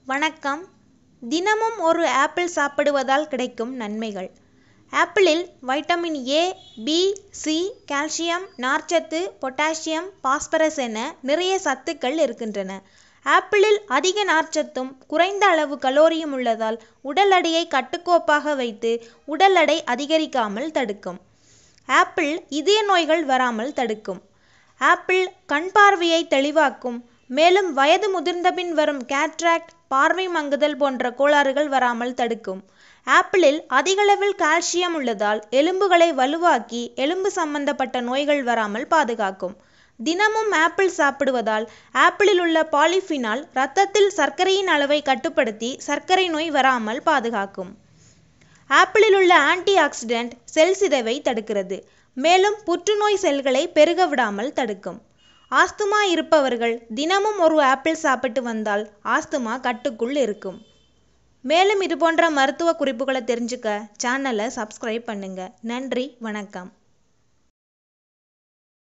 வணக்கம் தினமும் ஒரு ஆப்பிள் சாப்பிடுவதால் கிடைக்கும் நன்மைகள் ஆப்பிளில் vitamin A B C calcium நார்ச்சத்து பொட்டாசியம் பாஸ்பரஸ் என நிறைய சத்துக்கள் இருக்கின்றன ஆப்பிளில் அதிக நார்ச்சத்தும் குறைந்த அளவு கலோரியும் உள்ளதால் உடல் எடையை கட்டுக்கோப்பாக வைத்து உடல் எடை அதிகரிக்காமல் தடுக்கும் ஆப்பிள் இதய நோய்கள் வராமல் தடுக்கும் ஆப்பிள் கண் பார்வையை தெளிவாக்கும் மேலும் வயது முதிர்ந்தபின் வரும் கேட்ராக்ட் பார்வை மங்குதல் போன்ற கோளாறுகள் வராமல் தடுக்கும் ஆப்பிளில் அதிகளவில் கால்சியம் உள்ளதால் எலும்புகளை வலுவாக்கி எலும்பு சம்பந்தப்பட்ட நோய்கள் வராமல் பாதுகாக்கும் தினமும் ஆப்பிள் சாப்பிடுவதால் ஆப்பிளில் உள்ள பாலிஃபினால் இரத்தத்தில் சர்க்கரையின் அளவை கட்டுப்படுத்தி சர்க்கரை நோய் வராமல் பாதுகாக்கும் ஆப்பிளில் உள்ள ஆன்டி ஆக்சிடென்ட் செல் சிதைவை தடுக்கிறது மேலும் புற்றுநோய் செல்களை பெருக விடாமல் தடுக்கும் ஆஸ்துமா இருப்பவர்கள் தினமும் ஒரு ஆப்பிள் சாப்பிட்டு வந்தால் ஆஸ்துமா கட்டுக்குள் இருக்கும் மேலும் இது போன்ற மருத்துவ குறிப்புகளை தெரிஞ்சுக்க சேனலை சப்ஸ்கிரைப் பண்ணுங்க நன்றி வணக்கம்